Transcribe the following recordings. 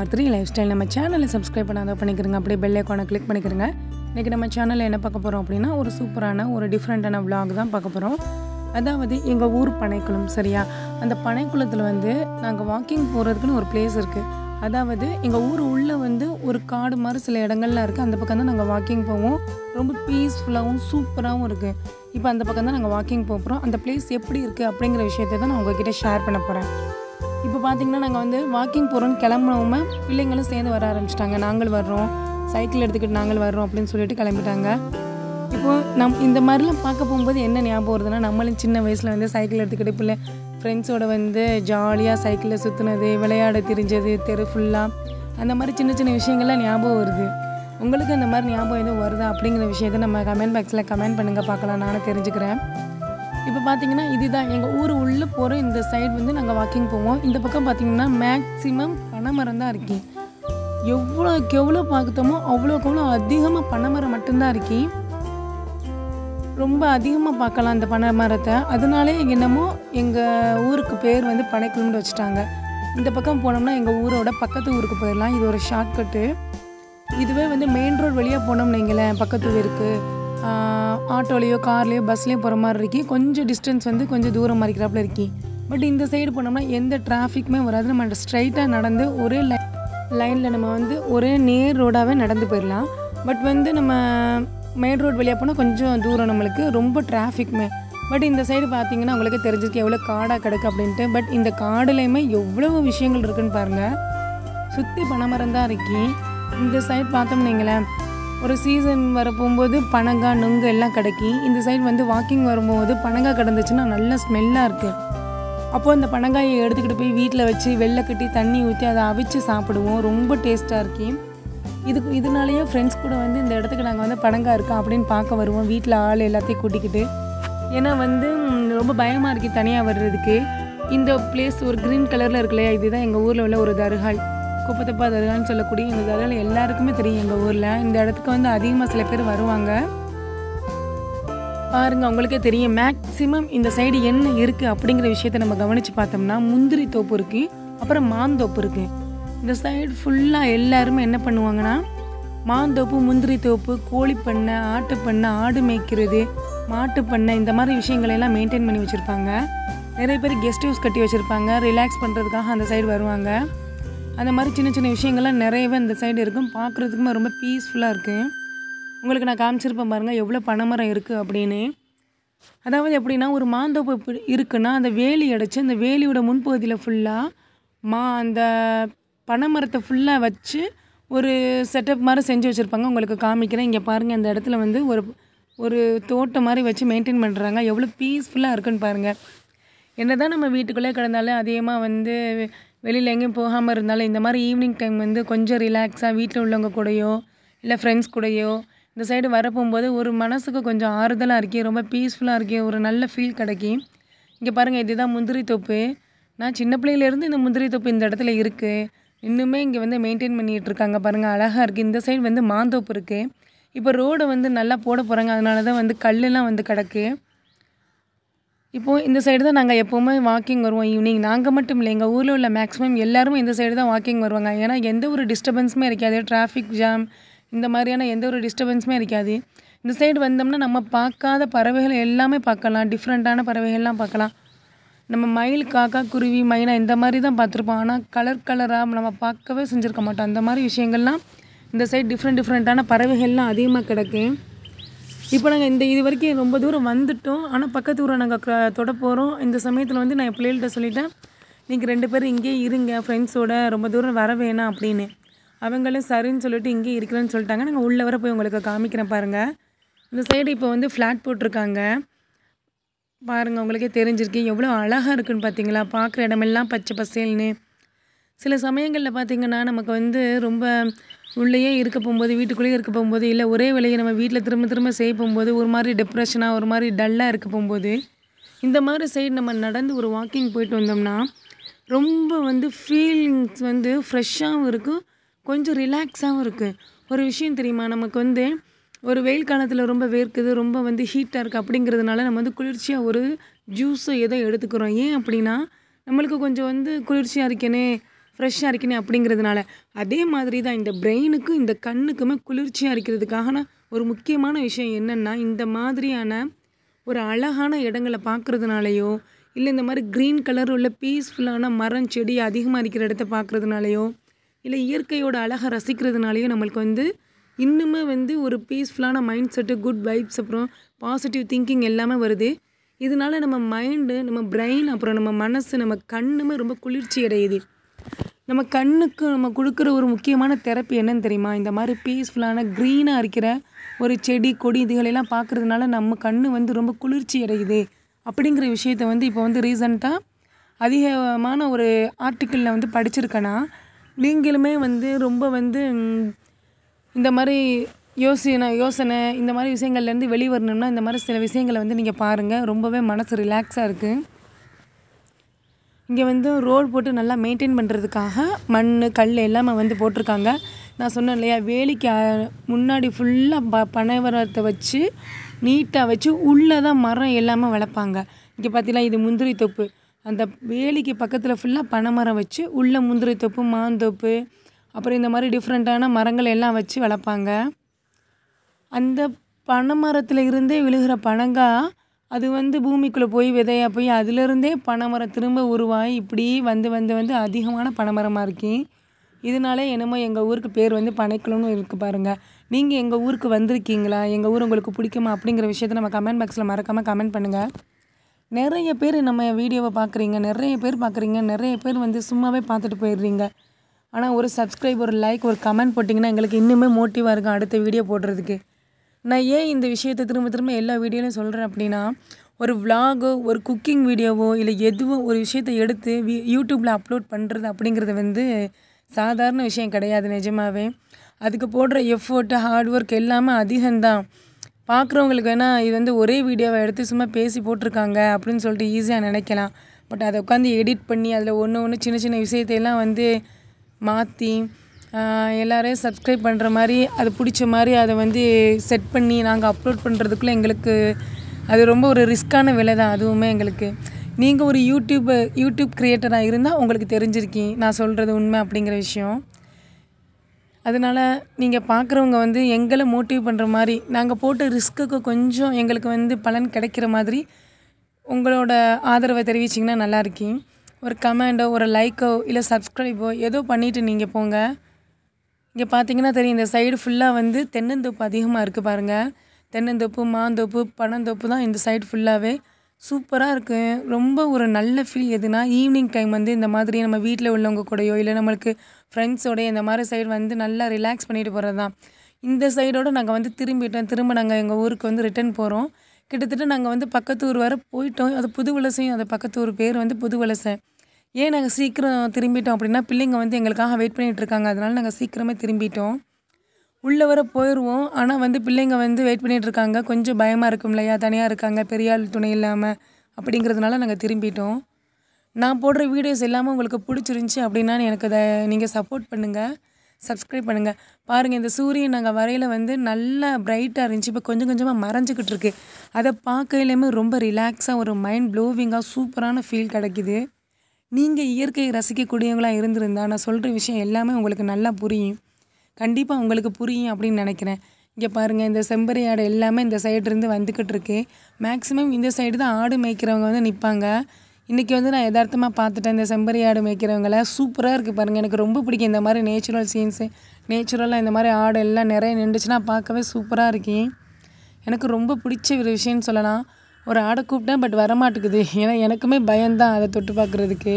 ஆர்த்ரி life style நம்ம சேனலை subscribe பண்ணாத பண்ணிக்கிறங்க அப்படியே பெல் ஐக்கானை கிளிக் பண்ணிக்கிறங்க இன்றைக்கி நம்ம சேனலில் என்ன பார்க்க போகிறோம் அப்படின்னா ஒரு சூப்பரான ஒரு டிஃப்ரெண்ட்டான vlog தான் பார்க்க போகிறோம் அதாவது எங்கள் ஊர் பனைக்குளம் சரியா அந்த பனைக்குளத்தில் வந்து நாங்கள் வாக்கிங் போகிறதுக்குன்னு ஒரு பிளேஸ் இருக்குது அதாவது எங்கள் ஊர் உள்ளே வந்து ஒரு காடு மாதிரி சில இடங்கள்லாம் இருக்குது அந்த பக்கம் தான் நாங்கள் வாக்கிங் போவோம் ரொம்ப பீஸ்ஃபுல்லாகவும் சூப்பராகவும் இருக்குது இப்போ அந்த பக்கம் தான் நாங்கள் வாக்கிங் போகிறோம் அந்த பிளேஸ் எப்படி இருக்குது அப்படிங்கிற விஷயத்தை தான் நான் உங்ககிட்ட ஷேர் பண்ண போகிறேன் இப்போ பார்த்தீங்கன்னா நாங்கள் வந்து வாக்கிங் போகிறோன்னு கிளம்புனவுமே பிள்ளைங்களும் சேர்ந்து வர ஆரம்பிச்சிட்டாங்க நாங்கள் வர்றோம் சைக்கிள் எடுத்துக்கிட்டு நாங்கள் வர்றோம் அப்படின்னு சொல்லிட்டு கிளம்பிட்டாங்க இப்போ நம் இந்த மாதிரிலாம் பார்க்க போகும்போது என்ன ஞாபகம் வருதுன்னா நம்மளும் சின்ன வயசில் வந்து சைக்கிள் எடுத்துக்கிட்டு பிள்ளை ஃப்ரெண்ட்ஸோட வந்து ஜாலியாக சைக்கிளில் சுற்றுனது விளையாட திரிஞ்சது தெரு ஃபுல்லாக அந்த மாதிரி சின்ன சின்ன விஷயங்கள்லாம் ஞாபகம் வருது உங்களுக்கு அந்த மாதிரி ஞாபகம் எதுவும் வருதா அப்படிங்கிற விஷயத்த நம்ம கமெண்ட் பாக்ஸில் கமெண்ட் பண்ணுங்கள் பார்க்கலாம் நானும் தெரிஞ்சுக்கிறேன் இப்போ பார்த்தீங்கன்னா இதுதான் எங்கள் ஊர் உள்ளே போகிற இந்த சைடு வந்து நாங்கள் வாக்கிங் போவோம் இந்த பக்கம் பார்த்தீங்கன்னா மேக்ஸிமம் பனைமரம் தான் இருக்கி எவ்வளோக்கு எவ்வளோ பார்க்குத்தோமோ அவ்வளோக்கு அவ்வளோ அதிகமாக பனைமரம் மட்டும்தான் இருக்கி ரொம்ப அதிகமாக பார்க்கலாம் அந்த பனை மரத்தை அதனாலே என்னமோ எங்கள் ஊருக்கு பேர் வந்து பனைக்குளம்னு வச்சுட்டாங்க இந்த பக்கம் போனோம்னா எங்கள் ஊரோட பக்கத்து ஊருக்கு போயிடலாம் இது ஒரு ஷார்ட்கட்டு இதுவே வந்து மெயின் ரோடு வழியாக போனோம்னு வைங்களேன் பக்கத்து ஊருக்கு ஆட்டோலேயோ கார்லேயோ பஸ்லேயோ போகிற மாதிரி இருக்கி கொஞ்சம் டிஸ்டன்ஸ் வந்து கொஞ்சம் தூரம் மறிக்கிறாப்புல இருக்கி பட் இந்த சைடு போனோம்னா எந்த டிராஃபிக்குமே வராது நம்ம ஸ்ட்ரைட்டாக நடந்து ஒரே லை லைனில் நம்ம வந்து ஒரே நேர் ரோடாகவே நடந்து போயிடலாம் பட் வந்து நம்ம மெயின் ரோடு வழியாக போனால் கொஞ்சம் தூரம் நம்மளுக்கு ரொம்ப டிராஃபிக்மே பட் இந்த சைடு பார்த்தீங்கன்னா உங்களுக்கு தெரிஞ்சிருக்கு எவ்வளோ காடாக கிடக்கு அப்படின்ட்டு பட் இந்த காடுலையுமே எவ்வளவு விஷயங்கள் இருக்குன்னு பாருங்கள் சுற்றி பனைமரம் தான் இருக்கி இந்த சைடு பார்த்தோம்னு வைங்களேன் ஒரு சீசன் வர போகும்போது பனங்காய் நுங்கு எல்லாம் கிடைக்கி இந்த சைடு வந்து வாக்கிங் வரும்போது பனங்காய் கிடந்துச்சுன்னா நல்ல ஸ்மெல்லாக இருக்குது அப்போது அந்த பனங்காயை எடுத்துக்கிட்டு போய் வீட்டில் வச்சு வெள்ளை கட்டி தண்ணி ஊற்றி அதை அவிச்சு சாப்பிடுவோம் ரொம்ப டேஸ்ட்டாக இருக்கி இதுக்கு இதனாலேயே ஃப்ரெண்ட்ஸ் கூட வந்து இந்த இடத்துக்கு நாங்கள் வந்து பனங்காய் இருக்கா அப்படின்னு பார்க்க வருவோம் வீட்டில் ஆள் எல்லாத்தையும் கூட்டிக்கிட்டு ஏன்னா வந்து ம், ரொம்ப பயமாக இருக்கு தனியாக வர்றதுக்கு இந்த பிளேஸ் ஒரு க்ரீன் கலரில் இருக்கு இல்லையா இதுதான் எங்கள் ஊரில் உள்ள ஒரு தர்கால் குப்பத்தப்பா தர்கான்னு சொல்லக்கூடிய இந்த தர்கால் எல்லாருக்குமே தெரியும் எங்கள் ஊரில் இந்த இடத்துக்கு வந்து அதிகமாக சில பேர் வருவாங்க பாருங்க உங்களுக்கே தெரியும் மேக்ஸிமம் இந்த சைடு என்ன இருக்குது அப்படிங்கிற விஷயத்தை நம்ம கவனித்து பார்த்தோம்னா முந்திரி தோப்பு இருக்குது அப்புறம் மாந்தோப்பு இருக்குது இந்த சைடு ஃபுல்லாக எல்லாருமே என்ன பண்ணுவாங்கன்னா மாந்தோப்பு முந்திரி தோப்பு கோழி பண்ணை ஆட்டு பண்ணை ஆடு மேய்க்கிறது மாட்டு பண்ணை இந்த மாதிரி விஷயங்களை எல்லாம் மெயின்டைன் பண்ணி வச்சுருப்பாங்க நிறைய பேர் கெஸ்ட் ஹவுஸ் கட்டி வச்சுருப்பாங்க ரிலாக்ஸ் பண்ணுறதுக்காக அந்த சைடு வருவாங்க அந்த மாதிரி சின்ன சின்ன விஷயங்கள்லாம் நிறையவே இந்த சைடு இருக்கும் பார்க்குறதுக்குமே ரொம்ப பீஸ்ஃபுல்லாக இருக்குது உங்களுக்கு நான் காமிச்சிருப்பேன் பாருங்கள் எவ்வளோ பனைமரம் இருக்குது அப்படின்னு அதாவது எப்படின்னா ஒரு மாந்தோப்பு இப்படி இருக்குன்னா அந்த வேலி அடைச்சி அந்த வேலியோட முன்பகுதியில் ஃபுல்லாக மா அந்த பனைமரத்தை ஃபுல்லாக வச்சு ஒரு செட்டப் மாதிரி செஞ்சு வச்சுருப்பாங்க உங்களுக்கு காமிக்கிறேன் இங்கே பாருங்கள் இந்த இடத்துல வந்து ஒரு ஒரு தோட்டம் மாதிரி வச்சு மெயின்டைன் பண்ணுறாங்க எவ்வளோ பீஸ்ஃபுல்லாக இருக்குன்னு பாருங்கள் என்ன தான் நம்ம வீட்டுக்குள்ளே கிடந்தாலும் அதிகமாக வந்து வெளியில் எங்கேயும் போகாமல் இருந்தாலும் இந்த மாதிரி ஈவினிங் டைம் வந்து கொஞ்சம் ரிலாக்ஸாக வீட்டில் உள்ளவங்க கூடயோ இல்லை ஃப்ரெண்ட்ஸ் கூடயோ இந்த சைடு வர போகும்போது ஒரு மனசுக்கு கொஞ்சம் ஆறுதலாக இருக்கே ரொம்ப பீஸ்ஃபுல்லாக இருக்கே ஒரு நல்ல ஃபீல் கிடைக்கி இங்கே பாருங்கள் இதுதான் முந்திரி தோப்பு நான் சின்ன பிள்ளையிலேருந்து இந்த முந்திரி தோப்பு இந்த இடத்துல இருக்குது இன்னுமே இங்கே வந்து மெயின்டைன் பண்ணிகிட்டு இருக்காங்க பாருங்கள் அழகாக இருக்குது இந்த சைடு வந்து மாந்தோப்பு இருக்குது இப்போ ரோடை வந்து நல்லா போட போகிறாங்க அதனால தான் வந்து கல்லெல்லாம் வந்து கிடக்கு இப்போது இந்த சைடு தான் நாங்கள் எப்போவுமே வாக்கிங் வருவோம் ஈவினிங் நாங்கள் மட்டும் இல்லை எங்கள் ஊரில் உள்ள மேக்ஸிமம் எல்லாருமே இந்த சைடு தான் வாக்கிங் வருவாங்க ஏன்னா எந்த ஒரு டிஸ்டர்பன்ஸுமே இருக்காது டிராஃபிக் ஜாம் இந்த மாதிரியான எந்த ஒரு டிஸ்டர்பன்ஸுமே இருக்காது இந்த சைடு வந்தோம்னா நம்ம பார்க்காத பறவைகள் எல்லாமே பார்க்கலாம் டிஃப்ரெண்ட்டான பறவைகள்லாம் பார்க்கலாம் நம்ம மயில் காக்கா குருவி மைனா இந்த மாதிரி தான் பார்த்துருப்போம் ஆனால் கலர் கலராக நம்ம பார்க்கவே செஞ்சுருக்க மாட்டோம் அந்த மாதிரி விஷயங்கள்லாம் இந்த சைடு டிஃப்ரெண்ட் டிஃப்ரெண்ட்டான பறவைகள்லாம் அதிகமாக கிடக்கு இப்போ நாங்கள் இந்த இது வரைக்கும் ரொம்ப தூரம் வந்துட்டோம் ஆனால் பக்கத்து ஊரை நாங்கள் தொட போகிறோம் இந்த சமயத்தில் வந்து நான் என் பிள்ளைகள்கிட்ட சொல்லிட்டேன் நீங்கள் ரெண்டு பேரும் இங்கேயே இருங்க ஃப்ரெண்ட்ஸோட ரொம்ப தூரம் வர வேணாம் அப்படின்னு அவங்களும் சரின்னு சொல்லிட்டு இங்கேயே இருக்கிறேன்னு சொல்லிட்டாங்க நாங்கள் உள்ளே வர போய் உங்களுக்கு காமிக்கிறேன் பாருங்கள் இந்த சைடு இப்போ வந்து ஃப்ளாட் போட்டிருக்காங்க பாருங்கள் உங்களுக்கே தெரிஞ்சிருக்கு எவ்வளோ அழகாக இருக்குன்னு பார்த்தீங்களா பார்க்குற இடமெல்லாம் பச்சை பசேல்னு சில சமயங்களில் பார்த்தீங்கன்னா நமக்கு வந்து ரொம்ப உள்ளேயே இருக்க போகும்போது வீட்டுக்குள்ளேயே இருக்க போகும்போது இல்லை ஒரே வேலையை நம்ம வீட்டில் திரும்ப திரும்ப செய்ய போகும்போது ஒரு மாதிரி டிப்ரெஷனாக ஒரு மாதிரி டல்லாக இருக்க போகும்போது இந்த மாதிரி சைடு நம்ம நடந்து ஒரு வாக்கிங் போயிட்டு வந்தோம்னா ரொம்ப வந்து ஃபீலிங்ஸ் வந்து ஃப்ரெஷ்ஷாகவும் இருக்கும் கொஞ்சம் ரிலாக்ஸாகவும் இருக்குது ஒரு விஷயம் தெரியுமா நமக்கு வந்து ஒரு வெயில் காலத்தில் ரொம்ப வேர்க்குது ரொம்ப வந்து ஹீட்டாக இருக்குது அப்படிங்கிறதுனால நம்ம வந்து குளிர்ச்சியாக ஒரு ஜூஸோ ஏதோ எடுத்துக்கிறோம் ஏன் அப்படின்னா நம்மளுக்கு கொஞ்சம் வந்து குளிர்ச்சியாக இருக்கேனே ஃப்ரெஷ்ஷாக இருக்கணும் அப்படிங்கிறதுனால அதே மாதிரி தான் இந்த பிரெயினுக்கும் இந்த கண்ணுக்குமே குளிர்ச்சியாக இருக்கிறதுக்கான ஒரு முக்கியமான விஷயம் என்னென்னா இந்த மாதிரியான ஒரு அழகான இடங்களை பார்க்குறதுனாலையோ இல்லை இந்த மாதிரி க்ரீன் கலர் உள்ள பீஸ்ஃபுல்லான மரம் செடி அதிகமாக இருக்கிற இடத்த பார்க்குறதுனாலையோ இல்லை இயற்கையோட அழகை ரசிக்கிறதுனாலையோ நம்மளுக்கு வந்து இன்னுமே வந்து ஒரு பீஸ்ஃபுல்லான மைண்ட் செட்டு குட் வைப்ஸ் அப்புறம் பாசிட்டிவ் திங்கிங் எல்லாமே வருது இதனால நம்ம மைண்டு நம்ம பிரெயின் அப்புறம் நம்ம மனசு நம்ம கண்ணுமே ரொம்ப குளிர்ச்சி அடையுது நம்ம கண்ணுக்கு நம்ம கொடுக்குற ஒரு முக்கியமான தெரப்பி என்னன்னு தெரியுமா இந்த மாதிரி பீஸ்ஃபுல்லான க்ரீனாக இருக்கிற ஒரு செடி கொடி இதுகளெல்லாம் பார்க்குறதுனால நம்ம கண்ணு வந்து ரொம்ப குளிர்ச்சி அடையுது அப்படிங்கிற விஷயத்த வந்து இப்போ வந்து ரீசண்டாக அதிகமான ஒரு ஆர்டிக்கிளில் வந்து படிச்சிருக்கேன்னா நீங்களுமே வந்து ரொம்ப வந்து ம், இந்த மாதிரி யோசனை யோசனை இந்த மாதிரி விஷயங்கள்லேருந்து வெளியே வரணும்னா இந்த மாதிரி சில விஷயங்களை வந்து நீங்கள் பாருங்கள் ரொம்பவே மனசு ரிலாக்ஸாக இருக்குது இங்கே வந்து ரோடு போட்டு நல்லா மெயின்டைன் பண்ணுறதுக்காக மண் கல் எல்லாமே வந்து போட்டிருக்காங்க நான் சொன்னேன் இல்லையா வேலிக்கு அ- முன்னாடி ஃபுல்லாக ப பனைமரத்தை வச்சு நீட்டாக வச்சு உள்ளே தான் மரம் எல்லாமே வளர்ப்பாங்க இங்கே பார்த்தீங்களா இது முந்திரி தொப்பு அந்த வேலிக்கு பக்கத்தில் ஃபுல்லாக பனைமரம் வச்சு உள்ளே முந்திரி தொப்பு மாந்தோப்பு அப்புறம் இந்த மாதிரி டிஃப்ரெண்ட்டான மரங்கள் எல்லாம் வச்சு வளர்ப்பாங்க அந்த பனைமரத்தில் இருந்தே விழுகிற பனங்கா அது வந்து பூமிக்குள்ளே போய் விதையா போய் அதிலிருந்தே பனைமரம் திரும்ப உருவாகி இப்படி வந்து வந்து வந்து அதிகமான பனைமரமாக இருக்கு இதனால என்னமோ எங்கள் ஊருக்கு பேர் வந்து பனைக்குளம்னு இருக்குது பாருங்கள் நீங்கள் எங்கள் ஊருக்கு வந்திருக்கீங்களா எங்கள் ஊர் உங்களுக்கு பிடிக்குமா அப்படிங்கிற விஷயத்த நம்ம கமெண்ட் பாக்ஸில் மறக்காமல் கமெண்ட் பண்ணுங்கள் நிறைய பேர் நம்ம வீடியோவை பார்க்குறீங்க நிறைய பேர் பார்க்குறீங்க நிறைய பேர் வந்து சும்மாவே பார்த்துட்டு போயிடுறீங்க ஆனால் ஒரு சப்ஸ்கிரைப் ஒரு லைக் ஒரு கமெண்ட் போட்டிங்கன்னா எங்களுக்கு இன்னுமே மோட்டிவாக இருக்கும் அடுத்த வீடியோ போடுறதுக்கு நான் ஏன் இந்த விஷயத்தை திரும்ப திரும்ப எல்லா வீடியோலையும் சொல்கிறேன் அப்படின்னா ஒரு vlog-ஓ ஒரு குக்கிங் வீடியோவோ இல்லை எதுவோ ஒரு விஷயத்தை எடுத்து வி யூடியூப்பில் அப்லோட் பண்ணுறது அப்படிங்கிறது வந்து சாதாரண விஷயம் கிடையாது நிஜமாவே அதுக்கு போடுற எஃபோர்ட்டு ஹார்ட் ஒர்க் எல்லாமே அதிகம்தான் பார்க்குறவங்களுக்கு வேணால் இது வந்து ஒரே வீடியோவை எடுத்து சும்மா பேசி போட்டிருக்காங்க அப்படின்னு சொல்லிட்டு ஈஸியாக நினைக்கலாம் பட் அதை உட்காந்து எடிட் பண்ணி அதில் ஒன்று ஒன்று சின்ன சின்ன விஷயத்தையெல்லாம் வந்து மாற்றி எல்லாரையும் சப்ஸ்கிரைப் பண்ணுற மாதிரி அது பிடிச்ச மாதிரி அதை வந்து செட் பண்ணி நாங்கள் அப்லோட் பண்ணுறதுக்குள்ளே எங்களுக்கு அது ரொம்ப ஒரு ரிஸ்க்கான வேலை தான் அதுவுமே எங்களுக்கு நீங்கள் ஒரு யூடியூப் யூடியூப் க்ரியேட்டராக இருந்தால் உங்களுக்கு தெரிஞ்சிருக்கீங்க நான் சொல்கிறது உண்மை அப்படிங்கிற விஷயம் அதனால் நீங்கள் பார்க்குறவங்க வந்து எங்களை மோட்டிவ் பண்ணுற மாதிரி நாங்கள் போட்ட ரிஸ்க்குக்கு கொஞ்சம் எங்களுக்கு வந்து பலன் கிடைக்கிற மாதிரி உங்களோட ஆதரவை தெரிவிச்சிங்கன்னா நல்லா இருக்கீங்க ஒரு கமெண்டோ ஒரு லைக்கோ இல்லை சப்ஸ்கிரைபோ ஏதோ பண்ணிவிட்டு நீங்கள் போங்க இங்கே பார்த்தீங்கன்னா தெரியும் இந்த சைடு ஃபுல்லாக வந்து தென்னந்தோப்பு அதிகமாக இருக்குது பாருங்கள் தென்னந்தோப்பு மாந்தோப்பு பனந்தோப்பு தான் இந்த சைடு ஃபுல்லாகவே சூப்பராக இருக்கு ரொம்ப ஒரு நல்ல ஃபீல் எதுனா ஈவினிங் டைம் வந்து இந்த மாதிரி நம்ம வீட்டில் உள்ளவங்க கூடயோ இல்லை நம்மளுக்கு ஃப்ரெண்ட்ஸோடய இந்த மாதிரி சைடு வந்து நல்லா ரிலாக்ஸ் பண்ணிட்டு போகிறது தான் இந்த சைடோட நாங்கள் வந்து திரும்பிட்டோம் திரும்ப நாங்கள் எங்கள் ஊருக்கு வந்து ரிட்டர்ன் போகிறோம் கிட்டத்தட்ட நாங்கள் வந்து பக்கத்து ஊர் வர போயிட்டோம் அது புது வலசையும் அது பக்கத்து ஊர் பேர் வந்து புது வலசை ஏன் நாங்கள் சீக்கிரம் திரும்பிட்டோம் அப்படின்னா பிள்ளைங்க வந்து எங்களுக்காக வெயிட் பண்ணிட்டு இருக்காங்க அதனால நாங்கள் சீக்கிரமே திரும்பிட்டோம் உள்ளே வர போயிடுவோம் ஆனால் வந்து பிள்ளைங்க வந்து வெயிட் பண்ணிட்டு இருக்காங்க கொஞ்சம் பயமாக இருக்கும் இல்லையா தனியாக இருக்காங்க பெரிய ஆள் துணை இல்லாமல் அப்படிங்கிறதுனால நாங்கள் திரும்பிட்டோம் நான் போடுற வீடியோஸ் எல்லாமே உங்களுக்கு பிடிச்சிருந்துச்சி அப்படின்னா எனக்கு அதை நீங்கள் சப்போர்ட் பண்ணுங்கள் சப்ஸ்கிரைப் பண்ணுங்கள் பாருங்கள் இந்த சூரியன் நாங்கள் வரையில் வந்து நல்லா பிரைட்டாக இருந்துச்சு இப்போ கொஞ்சம் கொஞ்சமாக மறைஞ்சிக்கிட்டு இருக்கு அதை பார்க்கையிலுமே ரொம்ப ரிலாக்ஸாக ஒரு மைண்ட் ப்ளோவிங்காக சூப்பரான ஃபீல் கிடைக்குது நீங்கள் இயற்கையை ரசிக்கக்கூடியவங்களாக இருந்திருந்தா நான் சொல்கிற விஷயம் எல்லாமே உங்களுக்கு நல்லா புரியும் கண்டிப்பாக உங்களுக்கு புரியும் அப்படின்னு நினைக்கிறேன் இங்கே பாருங்கள் இந்த செம்பரி ஆடு எல்லாமே இந்த side இருந்து வந்துக்கிட்டு இருக்கு மேக்ஸிமம் இந்த சைடு தான் ஆடு மேய்க்கிறவங்க வந்து நிற்பாங்க இன்றைக்கி வந்து நான் யதார்த்தமாக பார்த்துட்டேன் இந்த செம்பரி ஆடு மேய்க்கிறவங்கள சூப்பராக இருக்குது பாருங்கள் எனக்கு ரொம்ப பிடிக்கும் இந்த மாதிரி நேச்சுரல் சீன்ஸு நேச்சுரலாக இந்த மாதிரி ஆடு எல்லாம் நிறைய நின்றுச்சுன்னா பார்க்கவே சூப்பராக இருக்கு எனக்கு ரொம்ப பிடிச்ச ஒரு விஷயம்னு சொல்லலாம் ஒரு ஆடை கூப்பிட்டேன் பட் வரமாட்டேங்குது ஏன்னா எனக்குமே பயம்தான் அதை தொட்டு பார்க்குறதுக்கு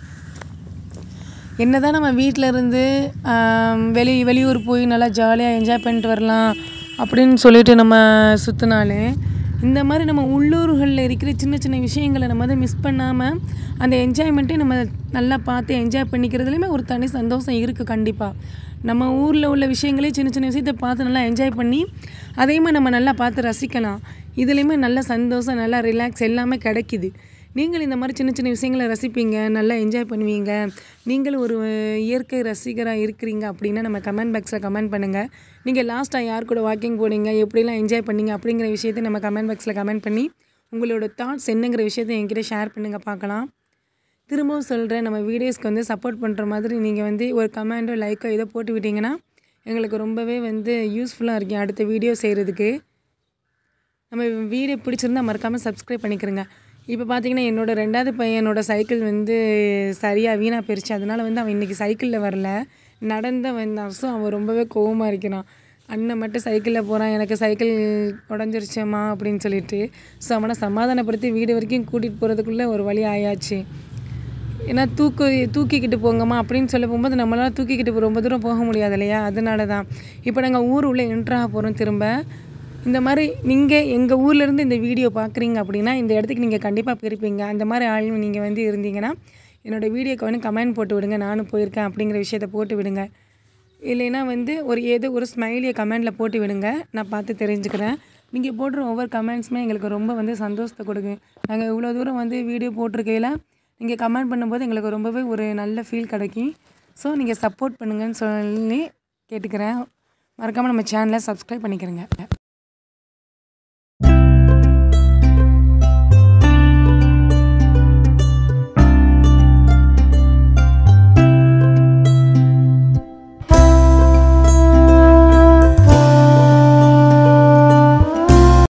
என்னதான் நம்ம வீட்டில் இருந்து ஆம், வெளி வெளியூர் போய் நல்லா ஜாலியாக என்ஜாய் பண்ணிட்டு வரலாம் அப்படின்னு சொல்லிட்டு நம்ம சுற்றினாலே இந்த மாதிரி நம்ம உள்ளூர்களில் இருக்கிற சின்ன சின்ன விஷயங்களை நம்ம வந்து மிஸ் பண்ணாமல் அந்த என்ஜாய்மெண்ட்டை நம்ம நல்லா பார்த்து என்ஜாய் பண்ணிக்கிறதுலையுமே ஒரு தனி சந்தோஷம் இருக்குது கண்டிப்பாக நம்ம ஊரில் உள்ள விஷயங்களே சின்ன சின்ன விஷயத்தை பார்த்து நல்லா என்ஜாய் பண்ணி அதையுமே நம்ம நல்லா பார்த்து ரசிக்கலாம் இதுலேயுமே நல்ல சந்தோஷம் நல்லா ரிலாக்ஸ் எல்லாமே கிடைக்குது நீங்கள் இந்த மாதிரி சின்ன சின்ன விஷயங்களை ரசிப்பீங்க நல்லா என்ஜாய் பண்ணுவீங்க நீங்களும் ஒரு இயற்கை ரசிகராக இருக்கிறீங்க அப்படின்னா நம்ம கமெண்ட் பாக்ஸில் கமெண்ட் பண்ணுங்கள் நீங்கள் லாஸ்ட்டாக யார் கூட வாக்கிங் போனீங்க எப்படிலாம் என்ஜாய் பண்ணீங்க அப்படிங்கிற விஷயத்தை நம்ம கமெண்ட் பாக்ஸில் கமெண்ட் பண்ணி உங்களோட தாட்ஸ் என்னங்கிற விஷயத்தை என்கிட்ட ஷேர் பண்ணுங்கள் பார்க்கலாம் திரும்பவும் சொல்கிறேன் நம்ம வீடியோஸ்க்கு வந்து சப்போர்ட் பண்ணுற மாதிரி நீங்கள் வந்து ஒரு கமெண்டோ லைக்கோ ஏதோ போட்டு விட்டீங்கன்னா எங்களுக்கு ரொம்பவே வந்து யூஸ்ஃபுல்லாக இருக்கும் அடுத்த வீடியோ செய்கிறதுக்கு நம்ம வீடியோ பிடிச்சிருந்தா மறக்காமல் சப்ஸ்கிரைப் பண்ணிக்கிறங்க இப்போ பார்த்தீங்கன்னா என்னோடய ரெண்டாவது பையனோட சைக்கிள் வந்து சரியாக வீணாக போயிருச்சு அதனால வந்து அவன் இன்றைக்கி சைக்கிளில் வரல நடந்த வந்தான் ஸோ அவன் ரொம்பவே கோவமாக இருக்கிறான் அண்ணன் மட்டும் சைக்கிளில் போகிறான் எனக்கு சைக்கிள் உடஞ்சிருச்சேம்மா அப்படின்னு சொல்லிட்டு ஸோ அவனை சமாதானப்படுத்தி வீடு வரைக்கும் கூட்டிகிட்டு போகிறதுக்குள்ளே ஒரு வழி ஆயாச்சு ஏன்னா தூக்கு தூக்கிக்கிட்டு போங்கம்மா அப்படின்னு சொல்ல போகும்போது நம்மளால் தூக்கிக்கிட்டு போ- ரொம்ப தூரம் போக முடியாது இல்லையா அதனால தான் இப்போ நாங்கள் ஊர் உள்ளே என்ட்ராக போகிறோம் திரும்ப இந்த மாதிரி நீங்கள் எங்கள் ஊர்லேருந்து இந்த வீடியோ பார்க்குறீங்க அப்படின்னா இந்த இடத்துக்கு நீங்கள் கண்டிப்பாக போயிருப்பீங்க அந்த மாதிரி ஆள் நீங்கள் வந்து இருந்தீங்கன்னா என்னோடய வீடியோக்கு வந்து கமெண்ட் போட்டு விடுங்க நானும் போயிருக்கேன் அப்படிங்கிற விஷயத்த போட்டு விடுங்க இல்லைன்னா வந்து ஒரு ஏதோ ஒரு ஸ்மைலியை கமெண்டில் போட்டு விடுங்க நான் பார்த்து தெரிஞ்சுக்கிறேன் நீங்கள் போடுற ஒவ்வொரு கமெண்ட்ஸுமே எங்களுக்கு ரொம்ப வந்து சந்தோஷத்தை கொடுக்கும் நாங்கள் இவ்வளோ தூரம் வந்து வீடியோ போட்டிருக்கையில் நீங்கள் கமெண்ட் பண்ணும்போது எங்களுக்கு ரொம்பவே ஒரு நல்ல ஃபீல் கிடைக்கும் ஸோ நீங்கள் சப்போர்ட் பண்ணுங்கன்னு சொல்லி கேட்டுக்கிறேன் மறக்காமல் நம்ம சேனலை சப்ஸ்கிரைப் பண்ணிக்கிறேங்க